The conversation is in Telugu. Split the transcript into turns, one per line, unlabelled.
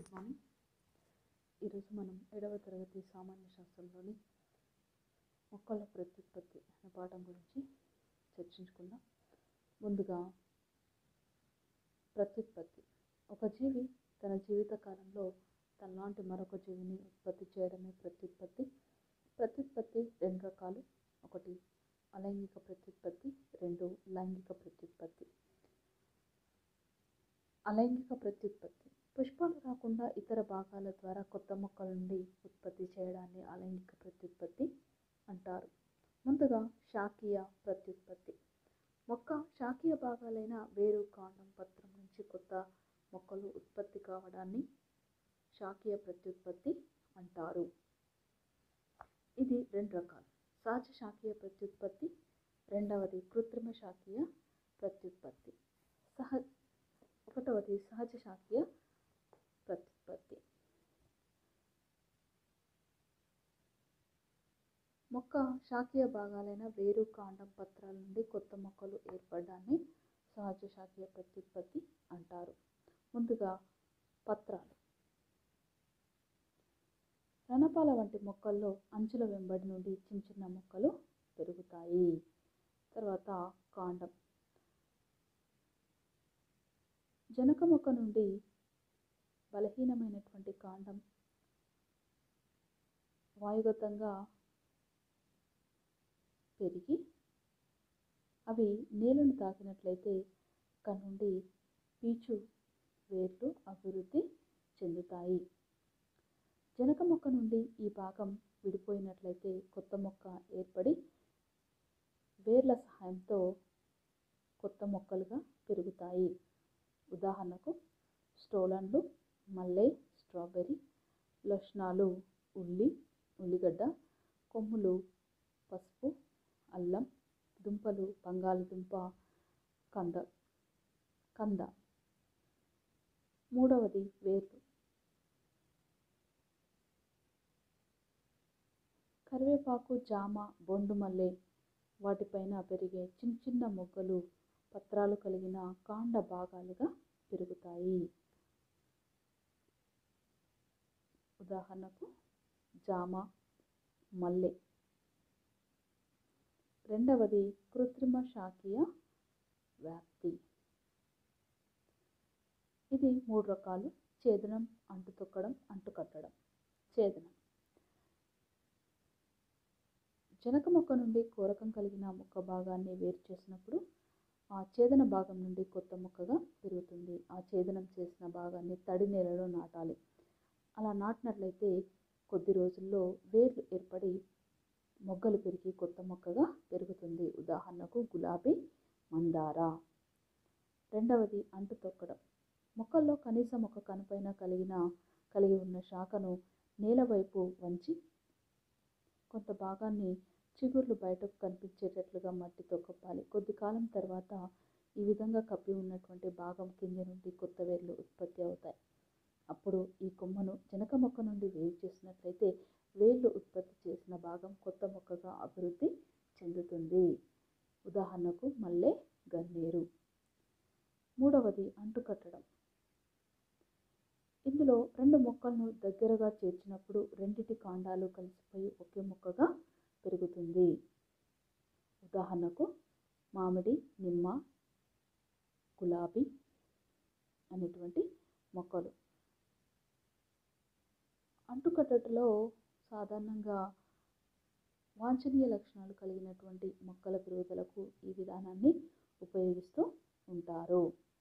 గుడ్ మార్నింగ్ ఈరోజు మనం ఏడవ తరగతి సామాన్య శాస్త్రంలోని మొక్కల ప్రత్యుత్పత్తి అనే పాఠం గురించి చర్చించుకుందాం ముందుగా ప్రత్యుత్పత్తి ఒక జీవి తన జీవిత కాలంలో తనలాంటి మరొక జీవిని ఉత్పత్తి చేయడమే ప్రత్యుత్పత్తి ప్రత్యుత్పత్తి రెండు రకాలు ఒకటి అలైంగిక ప్రత్యుత్పత్తి రెండు లైంగిక ప్రత్యుత్పత్తి అలైంగిక ప్రత్యుత్పత్తి పుష్పాలు రాకుండా ఇతర భాగాల ద్వారా కొత్త మొక్కల నుండి ఉత్పత్తి చేయడాన్ని అలైంగిక ప్రత్యుత్పత్తి అంటారు ముందుగా శాఖీయ ప్రత్యుత్పత్తి మొక్క శాఖీయ భాగాలైన వేరు కాండం పత్రం నుంచి కొత్త మొక్కలు ఉత్పత్తి కావడాన్ని శాఖీయ ప్రత్యుత్పత్తి అంటారు ఇది రెండు రకాలు సహజ శాఖీయ ప్రత్యుత్పత్తి రెండవది కృత్రిమ శాఖీయ ప్రత్యుత్పత్తి సహ ఒకటవది సహజ శాఖీయ ప్రత్యుత్పత్తి మొక్క శాఖీయ భాగాలైన వేరు కాండం పత్రాల నుండి కొత్త మొక్కలు ఏర్పడడాన్ని సహజ శాఖీయ ప్రత్యుత్పత్తి అంటారు ముందుగా పత్రాలు రణపాల వంటి మొక్కల్లో అంచుల వెంబడి నుండి చిన్న చిన్న మొక్కలు పెరుగుతాయి తర్వాత కాండం జనక మొక్క నుండి బలహీనమైనటువంటి కాండం వాయుగతంగా పెరిగి అవి నేలను తాకినట్లయితే అక్కడ నుండి పీచు వేర్లు అభివృద్ధి చెందుతాయి జనక మొక్క నుండి ఈ భాగం విడిపోయినట్లయితే కొత్త మొక్క ఏర్పడి వేర్ల సహాయంతో కొత్త మొక్కలుగా పెరుగుతాయి ఉదాహరణకు స్టోలన్లు మల్లె స్ట్రాబెర్రీ లక్షణాలు ఉల్లి ఉల్లిగడ్డ కొమ్ములు పసుపు అల్లం దుంపలు బంగాళదుంప కంద కంద మూడవది వేర్లు కరివేపాకు జామ బొండు మల్లె వాటిపైన పెరిగే చిన్న చిన్న మొగ్గలు పత్రాలు కలిగిన కాండ భాగాలుగా పెరుగుతాయి ఉదాహరణకు జామ మల్లె రెండవది కృత్రిమ శాఖీయ వ్యాప్తి ఇది మూడు రకాలు ఛేదనం అంటు తొక్కడం అంటు కట్టడం ఛేదనం జనక మొక్క నుండి కోరకం కలిగిన మొక్క భాగాన్ని వేరు చేసినప్పుడు ఆ ఛేదన భాగం నుండి కొత్త మొక్కగా పెరుగుతుంది ఆ ఛేదనం చేసిన భాగాన్ని తడి నేలలో నాటాలి అలా నాటినట్లయితే కొద్ది రోజుల్లో వేర్లు ఏర్పడి మొగ్గలు పెరిగి కొత్త మొక్కగా పెరుగుతుంది ఉదాహరణకు గులాబీ మందార రెండవది అంటు తొక్కడం మొక్కల్లో కనీసం ఒక కనుపైన కలిగిన కలిగి ఉన్న శాఖను నేల వైపు వంచి కొంత భాగాన్ని చిగుర్లు బయటకు కనిపించేటట్లుగా మట్టితో కప్పాలి కొద్ది కాలం తర్వాత ఈ విధంగా కప్పి ఉన్నటువంటి భాగం కింద నుండి కొత్త వేర్లు ఉత్పత్తి అవుతాయి అప్పుడు ఈ కొమ్మను జనక మొక్క నుండి వేరు చేసినట్లయితే వేర్లు ఉత్పత్తి చేసిన భాగం కొత్త మొక్కగా అభివృద్ధి చెందుతుంది ఉదాహరణకు మల్లె గన్నేరు మూడవది అంటుకట్టడం ఇందులో రెండు మొక్కలను దగ్గరగా చేర్చినప్పుడు రెండిటి కాండాలు కలిసిపోయి ఒకే మొక్కగా పెరుగుతుంది ఉదాహరణకు మామిడి నిమ్మ గులాబీ అనేటువంటి మొక్కలు అంటుకట్టటలో సాధారణంగా వాంఛనీయ లక్షణాలు కలిగినటువంటి మొక్కల పెరుగుదలకు ఈ విధానాన్ని ఉపయోగిస్తూ ఉంటారు